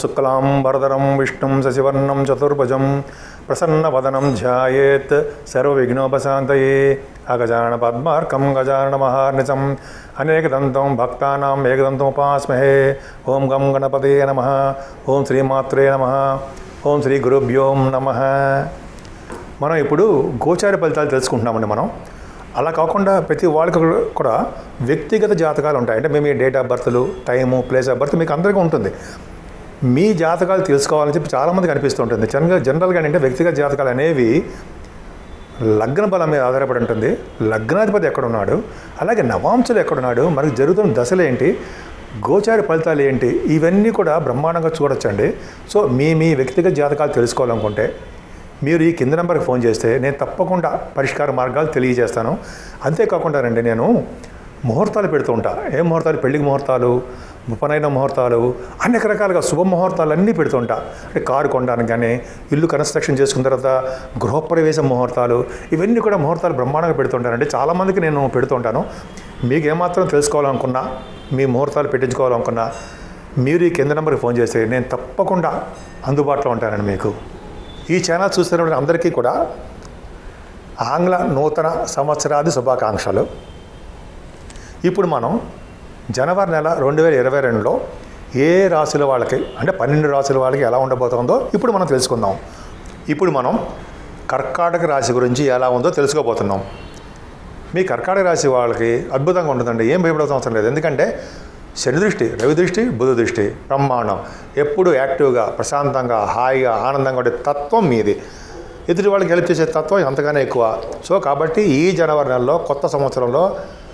శుక్లాం వరదరం విష్ణుం శశివర్ణం చతుర్భుజం ప్రసన్నవదనం ధ్యాయేత్ సర్వవిఘ్నోపశాంతయే అగజాన పద్మార్కం గజాన మహార్నిచం అనేకదంతం భక్తానాం ఏకదంతం ఉపాస్మహే ఓం గం గణపతే నమ ఓం శ్రీమాత్రే నమ ఓం శ్రీ గురుభ్యోం నమ మనం ఇప్పుడు గోచార ఫలితాలు తెలుసుకుంటున్నామండి మనం అలా కాకుండా ప్రతి వాళ్ళకి కూడా వ్యక్తిగత జాతకాలు ఉంటాయి అంటే మేము డేట్ ఆఫ్ బర్త్లు టైము ప్లేస్ ఆఫ్ బర్త్ మీకు అందరికీ ఉంటుంది మీ జాతకాలు తెలుసుకోవాలని చెప్పి చాలామందికి అనిపిస్తుంటుంది జనరల్గా జనరల్గా అంటే వ్యక్తిగత జాతకాలు అనేవి లగ్న బలం మీద ఆధారపడి ఉంటుంది లగ్నాధిపతి ఎక్కడున్నాడు అలాగే నవాంశులు ఎక్కడున్నాడు మనకు జరుగుతున్న దశలు ఏంటి గోచార ఫలితాలు ఏంటి ఇవన్నీ కూడా బ్రహ్మాండంగా చూడొచ్చండి సో మీ మీ వ్యక్తిగత జాతకాలు తెలుసుకోవాలనుకుంటే మీరు ఈ కింద నెంబర్కి ఫోన్ చేస్తే నేను తప్పకుండా పరిష్కార మార్గాలు తెలియజేస్తాను అంతేకాకుండా రండి నేను ముహూర్తాలు పెడుతూ ఉంటా ఏ ముహూర్తాలు పెళ్లికి ముహూర్తాలు ఉపనయన ముహూర్తాలు అనేక రకాలుగా శుభ ముహూర్తాలు అన్నీ పెడుతుంటా అంటే కారు కొనడానికి కానీ ఇల్లు కన్స్ట్రక్షన్ చేసుకున్న తర్వాత గృహప్రవేశ ముహూర్తాలు ఇవన్నీ కూడా ముహూర్తాలు బ్రహ్మాండంగా పెడుతుంటానండి చాలామందికి నేను పెడుతుంటాను మీకు ఏమాత్రం తెలుసుకోవాలనుకున్నా మీ ముహూర్తాలు పెట్టించుకోవాలనుకున్నా మీరు ఈ కింద నెంబర్కి ఫోన్ చేస్తే నేను తప్పకుండా అందుబాటులో ఉంటానండి మీకు ఈ ఛానల్ చూస్తున్న అందరికీ కూడా ఆంగ్ల నూతన సంవత్సరాది శుభాకాంక్షలు ఇప్పుడు మనం జనవరి నెల రెండు వేల ఇరవై రెండులో ఏ రాశుల వాళ్ళకి అంటే పన్నెండు రాశుల వాళ్ళకి ఎలా ఉండబోతుందో ఇప్పుడు మనం తెలుసుకుందాం ఇప్పుడు మనం కర్కాటక రాశి గురించి ఎలా ఉందో తెలుసుకోబోతున్నాం మీ కర్కాటక రాశి వాళ్ళకి అద్భుతంగా ఉంటుందండి ఏం భయపడాల్సిన అవసరం లేదు ఎందుకంటే శని దృష్టి రవి దృష్టి బుధ దృష్టి బ్రహ్మాండం ఎప్పుడు యాక్టివ్గా ప్రశాంతంగా హాయిగా ఆనందంగా ఉండే తత్వం మీది ఎదుటి వాళ్ళకి హెల్ప్ చేసే తత్వం అంతగానే ఎక్కువ సో కాబట్టి ఈ జనవరి నెలలో కొత్త సంవత్సరంలో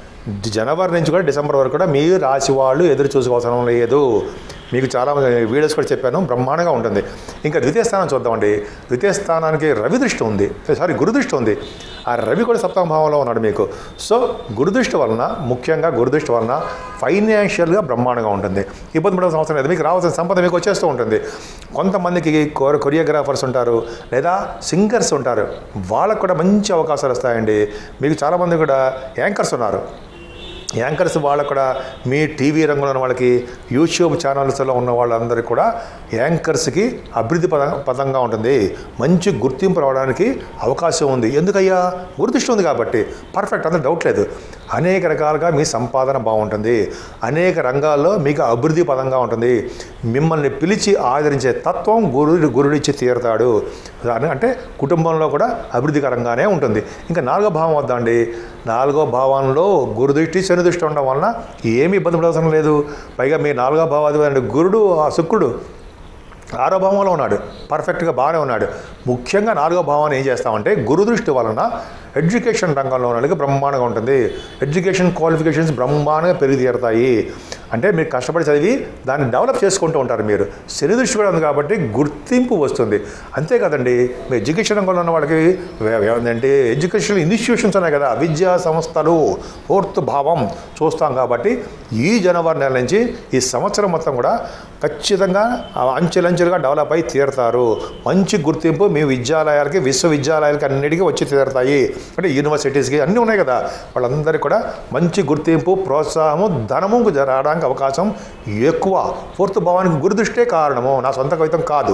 జనవరి నుంచి కూడా డిసెంబర్ వరకు కూడా మీ రాశి వాళ్ళు ఎదురు చూసుకోవాల్సిన లేదు మీకు చాలా వీడియోస్ కూడా చెప్పాను బ్రహ్మాండంగా ఉంటుంది ఇంకా ద్వితీయ స్థానం చూద్దామండి ద్వితీయ స్థానానికి రవి దృష్టి ఉంది సారీ గురుదృష్టి ఉంది ఆ రవి కూడా సప్తమ భావంలో ఉన్నాడు మీకు సో గురుదృష్టి వలన ముఖ్యంగా గురుదృష్టి వలన ఫైనాన్షియల్గా బ్రహ్మాండంగా ఉంటుంది ఇబ్బంది పడే సంవత్సరం లేదు మీకు రావాల్సిన సంపద మీకు వచ్చేస్తూ ఉంటుంది కొంతమందికి కొ- కొరియోగ్రాఫర్స్ ఉంటారు లేదా సింగర్స్ ఉంటారు వాళ్ళకు కూడా మంచి అవకాశాలు వస్తాయండి మీకు చాలామంది కూడా యాంకర్స్ ఉన్నారు యాంకర్స్ వాళ్ళకు కూడా మీ టీవీ రంగంలో ఉన్న వాళ్ళకి యూట్యూబ్ ఛానల్స్లో ఉన్న వాళ్ళందరికీ కూడా యాంకర్స్కి అభివృద్ధి పద పదంగా ఉంటుంది మంచి గుర్తింపు రావడానికి అవకాశం ఉంది ఎందుకయ్యా గుర్తిష్ట ఉంది కాబట్టి పర్ఫెక్ట్ అంత డౌట్ లేదు అనేక రకాలుగా మీ సంపాదన బాగుంటుంది అనేక రంగాల్లో మీకు అభివృద్ధి పదంగా ఉంటుంది మిమ్మల్ని పిలిచి ఆదరించే తత్వం గురుడు గురుడిచ్చి తీరుతాడు దాని- అంటే కుటుంబంలో కూడా అభివృద్ధికరంగానే ఉంటుంది ఇంకా నాలుగో భావం వద్దండి నాలుగో భావంలో గురుదృష్టి శని దృష్టి ఉండడం వలన ఏమీ ఇబ్బంది పడవసరం లేదు పైగా మీ నాలుగో భావాధిపతి గురుడు ఆ శుక్రుడు ఆరో భావంలో ఉన్నాడు పర్ఫెక్ట్గా బాగానే ఉన్నాడు ముఖ్యంగా నాలుగో భావాన్ని ఏం చేస్తామంటే గురుదృష్టి వలన ఎడ్యుకేషన్ రంగంలో ఉన్న వాళ్ళకి బ్రహ్మాండంగా ఉంటుంది ఎడ్యుకేషన్ క్వాలిఫికేషన్స్ బ్రహ్మాండంగా పెరిగి తీరుతాయి అంటే మీరు కష్టపడి చదివి దాన్ని డెవలప్ చేసుకుంటూ ఉంటారు మీరు శని దృష్టి కూడా ఉంది కాబట్టి గుర్తింపు వస్తుంది అంతే కదండి మీ ఎడ్యుకేషన్ రంగంలో ఉన్న వాళ్ళకి వే- ఏంటంటే ఎడ్యుకేషన్ ఇన్స్టిట్యూషన్స్ ఉన్నాయి కదా విద్యా సంస్థలు ఫోర్త్ భావం చూస్తాం కాబట్టి ఈ జనవరి నెల నుంచి ఈ సంవత్సరం మొత్తం కూడా ఖచ్చితంగా ఆ అంచెలంచెలుగా డెవలప్ అయి తీరుతారు మంచి గుర్తింపు మీ విద్యాలయాలకి విశ్వవిద్యాలయాలకి అన్నిటికీ వచ్చి తీరుతాయి అంటే యూనివర్సిటీస్కి అన్నీ ఉన్నాయి కదా వాళ్ళందరికీ కూడా మంచి గుర్తింపు ప్రోత్సాహము ధనము రావడానికి అవకాశం ఎక్కువ ఫోర్త్ భావానికి గురుదృష్టే కారణము నా సొంత కవితం కాదు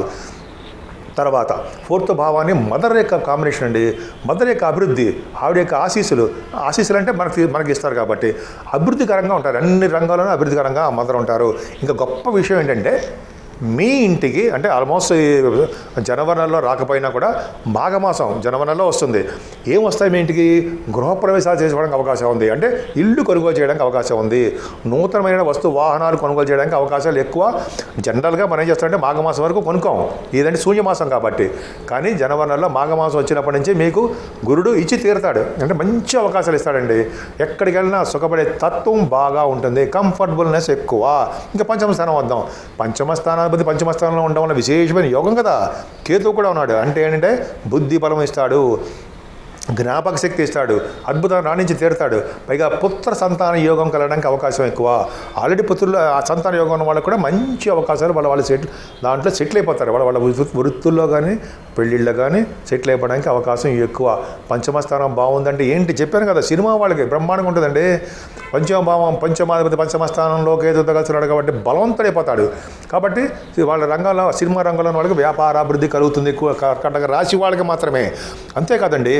తర్వాత ఫోర్త్ భావాన్ని మదర్ యొక్క కాంబినేషన్ అండి మదర్ యొక్క అభివృద్ధి ఆవిడ యొక్క ఆశీస్సులు ఆశీస్సులు అంటే మనకి మనకి ఇస్తారు కాబట్టి అభివృద్ధికరంగా ఉంటారు అన్ని రంగాల్లోనూ అభివృద్ధికరంగా మదర్ ఉంటారు ఇంకా గొప్ప విషయం ఏంటంటే మీ ఇంటికి అంటే ఆల్మోస్ట్ ఈ జనవరి నెలలో రాకపోయినా కూడా మాఘమాసం జనవరి నెలలో వస్తుంది ఏం వస్తాయి మీ ఇంటికి గృహప్రవేశాలు చేసుకోవడానికి అవకాశం ఉంది అంటే ఇల్లు కొనుగోలు చేయడానికి అవకాశం ఉంది నూతనమైన వస్తు వాహనాలు కొనుగోలు చేయడానికి అవకాశాలు ఎక్కువ జనరల్గా మనం ఏం చేస్తామంటే మాఘమాసం వరకు కొనుక్కోం ఇదంటే శూన్యమాసం కాబట్టి కానీ జనవరి నెలలో మాఘమాసం వచ్చినప్పటి నుంచి మీకు గురుడు ఇచ్చి తీరుతాడు అంటే మంచి అవకాశాలు ఇస్తాడండి ఎక్కడికి వెళ్ళినా సుఖపడే తత్వం బాగా ఉంటుంది కంఫర్టబుల్నెస్ ఎక్కువ ఇంకా పంచమ స్థానం వద్దాం పంచమ స్థానాధిపతి పంచమ స్థానంలో ఉండడం వల్ల విశేషమైన యోగం కదా కేతువు కూడా ఉన్నాడు అంటే ఏంటంటే బుద్ధి బలం ఇస్తాడు జ్ఞాపక శక్తి ఇస్తాడు అద్భుతం రాణించి తీరుతాడు పైగా పుత్ర సంతాన యోగం కలగడానికి అవకాశం ఎక్కువ ఆల్రెడీ పుత్రులు ఆ సంతాన యోగం ఉన్న వాళ్ళకి కూడా మంచి అవకాశాలు వాళ్ళ వాళ్ళ సెటిల్ దాంట్లో సెటిల్ అయిపోతారు వాళ్ళ వాళ్ళ వృత్తి- వృత్తుల్లో కానీ పెళ్ళిళ్ళలో కానీ సెటిల్ అయిపోవడానికి అవకాశం ఎక్కువ పంచమ స్థానం బాగుందంటే ఏంటి చెప్పాను కదా సినిమా వాళ్ళకి బ్రహ్మాండంగా ఉంటుందండి పంచమ భావం పంచమాధిపతి పంచమ స్థానంలో కేతు కలిసినాడు కాబట్టి బలవంతుడైపోతాడు కాబట్టి వాళ్ళ రంగంలో సినిమా రంగంలో ఉన్న వాళ్ళకి వ్యాపార అభివృద్ధి కలుగుతుంది ఎక్కువ కర్కటక రాశి వాళ్ళకి మాత్రమే అంతేకాదండి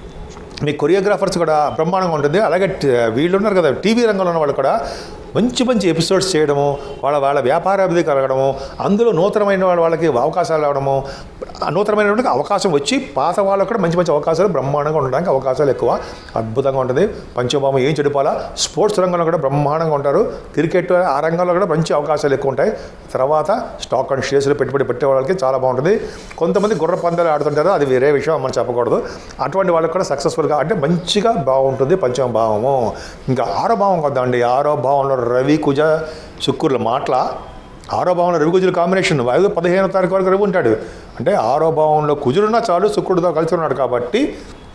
మీ కొరియోగ్రాఫర్స్ కూడా బ్రహ్మాండంగా ఉంటుంది అలాగే ట- వీళ్ళు ఉన్నారు కదా టీవీ రంగంలో ఉన్న వాళ్ళు కూడా మంచి మంచి ఎపిసోడ్స్ చేయడము వాళ్ళ వాళ్ళ వ్యాపార అభివృద్ధి కలగడము అందులో నూతనమైన వాళ్ళ వాళ్ళకి అవకాశాలు రావడము ఆ నూతనమైన అవకాశం వచ్చి పాత వాళ్ళకు కూడా మంచి మంచి అవకాశాలు బ్రహ్మాండంగా ఉండడానికి అవకాశాలు ఎక్కువ అద్భుతంగా ఉంటుంది పంచభావం ఏం చెడిపోవాలా స్పోర్ట్స్ రంగంలో కూడా బ్రహ్మాండంగా ఉంటారు క్రికెట్ ఆ రంగంలో కూడా మంచి అవకాశాలు ఎక్కువ ఉంటాయి తర్వాత స్టాక్ అండ్ షేర్స్లో పెట్టుబడి పెట్టే వాళ్ళకి చాలా బాగుంటుంది కొంతమంది గుర్ర పందాలు ఆడుతుంటారు అది వేరే విషయం మనం చెప్పకూడదు అటువంటి వాళ్ళకి కూడా సక్సెస్ఫుల్గా అంటే మంచిగా బాగుంటుంది పంచమ భావము ఇంకా ఆరో భావం కొద్దామండి ఆరో భావంలో రవి కుజ శుక్రుల మాటల ఆరో భావంలో రవి కుజుల కాంబినేషన్ ఐదు పదిహేనో తారీఖు వరకు రవి ఉంటాడు అంటే ఆరో భావంలో కుజుడున్నా చాలు శుక్రుడితో కలిసి ఉన్నాడు కాబట్టి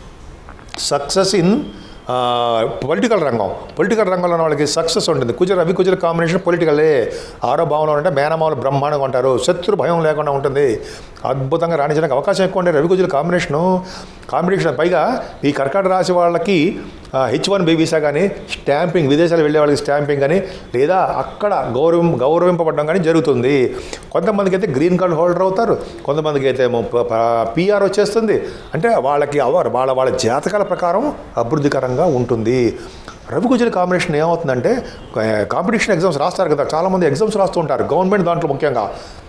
సక్సెస్ ఇన్ పొలిటికల్ రంగం పొలిటికల్ రంగంలో ఉన్న వాళ్ళకి సక్సెస్ ఉంటుంది కుజ రవి కుజల కాంబినేషన్ పొలిటికలే ఆరో భావంలో ఉంటే మేనమావులు బ్రహ్మాండంగా ఉంటారు శత్రు భయం లేకుండా ఉంటుంది అద్భుతంగా రాణించడానికి అవకాశం ఎక్కువ ఉండే రవి కుజల కాంబినేషను కాంబినేషన్ పైగా ఈ కర్కాటక రాశి వాళ్ళకి హెచ్ వన్ బి వీసా కానీ స్టాంపింగ్ విదేశాలు వెళ్ళే వాళ్ళకి స్టాంపింగ్ కానీ లేదా అక్కడ గౌరవం గౌరవింపబడడం కానీ జరుగుతుంది కొంతమందికి అయితే గ్రీన్ కార్డ్ హోల్డర్ అవుతారు కొంతమందికి అయితే పిఆర్ వచ్చేస్తుంది అంటే వాళ్ళకి అవర్ వాళ్ళ వాళ్ళ జాతకాల ప్రకారం అభివృద్ధికరంగా ఉంటుంది రవి కుజల కాంబినేషన్ ఏమవుతుందంటే కాంపిటీషన్ ఎగ్జామ్స్ రాస్తారు కదా చాలామంది ఎగ్జామ్స్ రాస్తూ ఉంటారు గవర్నమెంట్ దాంట్లో ముఖ్యంగా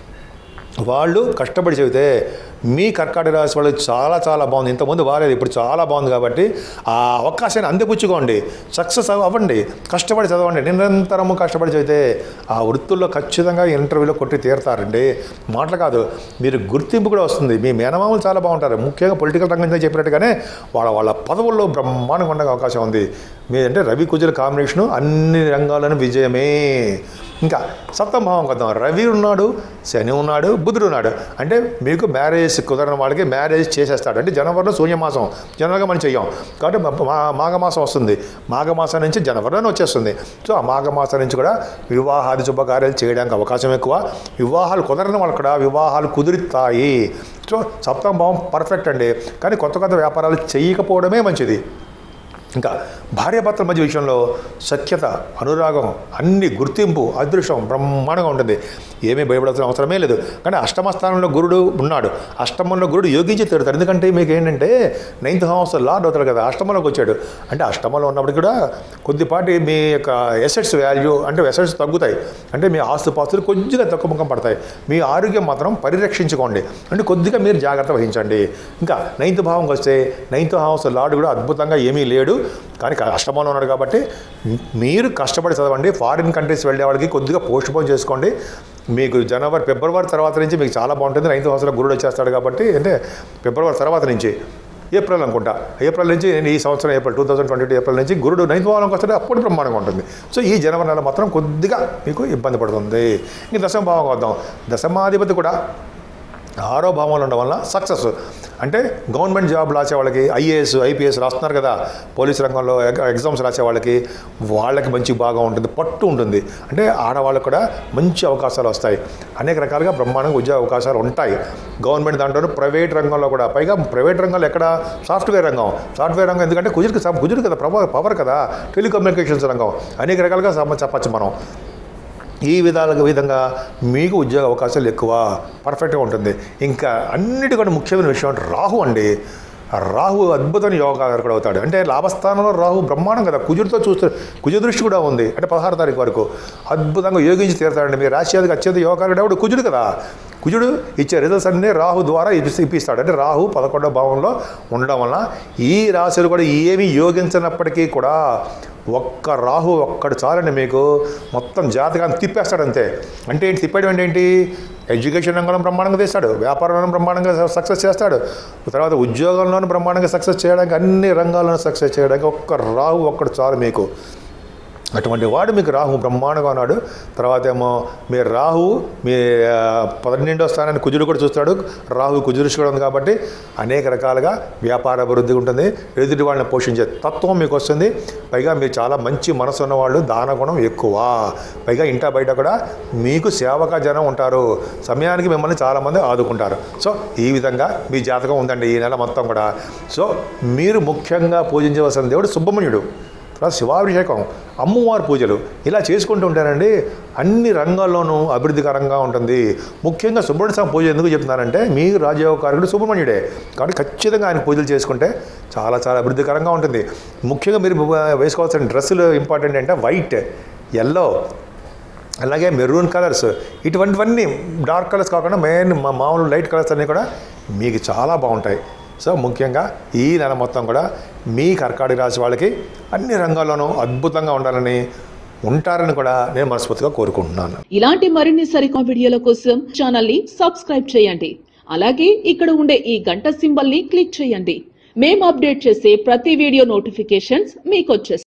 వాళ్ళు కష్టపడి చెబితే మీ కర్కాటక రాశి వాళ్ళు చాలా చాలా బాగుంది ఇంతకుముందు బాగాలేదు ఇప్పుడు చాలా బాగుంది కాబట్టి ఆ అవకాశాన్ని అందిపుచ్చుకోండి సక్సెస్ అవ్వండి కష్టపడి చదవండి నిరంతరము కష్టపడి చదివితే ఆ వృత్తుల్లో ఖచ్చితంగా ఇంటర్వ్యూలో కొట్టి తీరుతారండి మాటలు కాదు మీరు గుర్తింపు కూడా వస్తుంది మీ మేనమామలు చాలా బాగుంటారు ముఖ్యంగా పొలిటికల్ రంగంలో చెప్పినట్టుగానే వాళ్ళ వాళ్ళ పదవుల్లో బ్రహ్మాండంగా ఉండే అవకాశం ఉంది మీ అంటే రవి కుజల కాంబినేషను అన్ని రంగాలను విజయమే ఇంకా సప్తమ భావం కొద్దాం రవి ఉన్నాడు శని ఉన్నాడు బుధుడు ఉన్నాడు అంటే మీకు మ్యారేజ్ కుదరని వాళ్ళకి మ్యారేజ్ చేసేస్తాడు అంటే జనవరిలో శూన్యమాసం జనవరిగా మనం చెయ్యం కాబట్టి మా- మా మాఘమాసం వస్తుంది మాఘమాసం నుంచి జనవరిలోనే వచ్చేస్తుంది సో ఆ మాఘమాసం నుంచి కూడా వివాహాది శుభకార్యాలు చేయడానికి అవకాశం ఎక్కువ వివాహాలు కుదరని వాళ్ళు కూడా వివాహాలు కుదురుతాయి సో సప్తమ భావం పర్ఫెక్ట్ అండి కానీ కొత్త కొత్త వ్యాపారాలు చేయకపోవడమే మంచిది ఇంకా భార్యాభర్తల మధ్య విషయంలో సఖ్యత అనురాగం అన్ని గుర్తింపు అదృష్టం బ్రహ్మాండంగా ఉంటుంది ఏమీ భయపడాల్సిన అవసరమే లేదు కానీ అష్టమ స్థానంలో గురుడు ఉన్నాడు అష్టమంలో గురుడు యోగించి తీరుతాడు ఎందుకంటే మీకు ఏంటంటే నైన్త్ హౌస్ లార్డ్ అవుతాడు కదా అష్టమంలోకి వచ్చాడు అంటే అష్టమంలో ఉన్నప్పటికీ కూడా కొద్దిపాటి మీ యొక్క ఎసెట్స్ వాల్యూ అంటే ఎసెట్స్ తగ్గుతాయి అంటే మీ ఆస్తుపాస్తులు కొద్దిగా తక్కువ ముఖం పడతాయి మీ ఆరోగ్యం మాత్రం పరిరక్షించుకోండి అంటే కొద్దిగా మీరు జాగ్రత్త వహించండి ఇంకా నైన్త్ భావంకి వస్తే నైన్త్ హౌస్ లార్డ్ కూడా అద్భుతంగా ఏమీ లేడు కానీ అష్టమంలో ఉన్నాడు కాబట్టి మీరు కష్టపడి చదవండి ఫారిన్ కంట్రీస్ వెళ్ళే వాళ్ళకి కొద్దిగా పోస్ట్ పోన్ చేసుకోండి మీకు జనవరి ఫిబ్రవరి తర్వాత నుంచి మీకు చాలా బాగుంటుంది నైన్త్ హౌస్లో గురుడు వచ్చేస్తాడు కాబట్టి అంటే ఫిబ్రవరి తర్వాత నుంచి ఏప్రిల్ అనుకుంటా ఏప్రిల్ నుంచి నేను ఈ సంవత్సరం April two thousand twenty two April నుంచి గురుడు నైన్త్ భావంలోకి వస్తాడు అప్పుడు బ్రహ్మాండంగా ఉంటుంది సో ఈ జనవరి నెల మాత్రం కొద్దిగా మీకు ఇబ్బంది పడుతుంది ఇంక దశమ భావం వద్దాం దశమాధిపతి కూడా ఆరో భావంలో ఉండడం వల్ల సక్సెస్ అంటే గవర్నమెంట్ జాబ్ రాసే వాళ్ళకి ఐఏఎస్ ఐపీఎస్ రాస్తున్నారు కదా పోలీస్ రంగంలో ఎగ్- ఎగ్జామ్స్ రాసే వాళ్ళకి వాళ్ళకి మంచి బాగా ఉంటుంది పట్టు ఉంటుంది అంటే ఆడవాళ్ళకు కూడా మంచి అవకాశాలు వస్తాయి అనేక రకాలుగా బ్రహ్మాండంగా ఉద్యోగ అవకాశాలు ఉంటాయి గవర్నమెంట్ దాంట్లో ప్రైవేట్ రంగంలో కూడా పైగా ప్రైవేట్ రంగంలో ఎక్కడ సాఫ్ట్వేర్ రంగం సాఫ్ట్వేర్ రంగం ఎందుకంటే కుజుడికి సబ్- కుజుడు కదా పవర్ పవర్ కదా టెలికమ్యూనికేషన్స్ రంగం అనేక రకాలుగా సమ- చెప్పచ్చు మనం ఈ విధాలుగా విధంగా మీకు ఉద్యోగ అవకాశాలు ఎక్కువ పర్ఫెక్ట్గా ఉంటుంది ఇంకా అన్నిటికంటే ముఖ్యమైన విషయం అంటే రాహు అండి ఆ రాహు అద్భుతమైన యోగాకారకుడు అవుతాడు అంటే లాభస్థానంలో రాహు బ్రహ్మాండం కదా కుజుడితో చూస్తే కుజ దృష్టి కూడా ఉంది అంటే పదహారు తారీఖు వరకు అద్భుతంగా యోగించి తీరుతాడండి మీ రాశియాదికి అత్యంత యోగాకారుడు ఎవడు కుజుడు కదా కుజుడు ఇచ్చే రిజల్ట్స్ అన్నీ రాహు ద్వారా ఇప్పి- ఇప్పిస్తాడు అంటే రాహు పదకొండో భావంలో ఉండడం వలన ఈ రాశులు కూడా ఏమీ యోగించినప్పటికీ కూడా ఒక్క రాహు ఒక్కడు చాలండి మీకు మొత్తం జాతకాన్ని తిప్పేస్తాడు అంతే అంటే ఏంటి తిప్పేయడం అంటే ఏంటి ఎడ్యుకేషన్ రంగంలో బ్రహ్మాండంగా తీస్తాడు వ్యాపారంలో బ్రహ్మాండంగా సక్సెస్ చేస్తాడు తర్వాత ఉద్యోగంలోనూ బ్రహ్మాండంగా సక్సెస్ చేయడానికి అన్ని రంగాల్లోనూ సక్సెస్ చేయడానికి ఒక్క రాహు ఒక్కడు చాలు మీకు అటువంటి వాడు మీకు రాహు బ్రహ్మాండంగా ఉన్నాడు తర్వాత ఏమో మీ రాహు మీ ఆ, పన్నెండో స్థానాన్ని కుజుడు కూడా చూస్తాడు రాహు కుజుడు కూడా ఉంది కాబట్టి అనేక రకాలుగా వ్యాపార అభివృద్ధి ఉంటుంది ఎదుటి వాళ్ళని పోషించే తత్వం మీకు వస్తుంది పైగా మీరు చాలా మంచి మనసు ఉన్నవాళ్ళు దాన గుణం ఎక్కువ పైగా ఇంటా బయట కూడా మీకు సేవక జనం ఉంటారు సమయానికి మిమ్మల్ని చాలామంది ఆదుకుంటారు సో ఈ విధంగా మీ జాతకం ఉందండి ఈ నెల మొత్తం కూడా సో మీరు ముఖ్యంగా పూజించవలసిన దేవుడు సుబ్రహ్మణ్యుడు తర్వాత శివాభిషేకం అమ్మవారి పూజలు ఇలా చేసుకుంటూ ఉంటారండి అన్ని రంగాల్లోనూ అభివృద్ధికరంగా ఉంటుంది ముఖ్యంగా సుబ్రహ్మణ్య స్వామి పూజ ఎందుకు చెప్తున్నారంటే మీ రాజయోగకారకుడు సుబ్రహ్మణ్యుడే కాబట్టి ఖచ్చితంగా ఆయన పూజలు చేసుకుంటే చాలా చాలా అభివృద్ధికరంగా ఉంటుంది ముఖ్యంగా మీరు వేసుకోవాల్సిన డ్రెస్సులు ఇంపార్టెంట్ అంటే వైట్ ఎల్లో అలాగే మెరూన్ కలర్స్ ఇటువంటివన్నీ డార్క్ కలర్స్ కాకుండా మెయిన్ మా మామూలు లైట్ కలర్స్ అన్నీ కూడా మీకు చాలా బాగుంటాయి సో ముఖ్యంగా ఈ నెల మొత్తం కూడా మీ కర్కాటక రాశి వాళ్ళకి అన్ని రంగాల్లోనూ అద్భుతంగా ఉండాలని ఉంటారని కూడా నేను మనస్ఫూర్తిగా కోరుకుంటున్నాను ఇలాంటి మరిన్ని సరికొత్త వీడియోల కోసం ఛానల్ ని సబ్స్క్రైబ్ చేయండి అలాగే ఇక్కడ ఉండే ఈ గంట సింబల్ ని క్లిక్ చేయండి మేము అప్డేట్ చేసే ప్రతి వీడియో నోటిఫికేషన్స్ మీకు వచ్చేస్తాయి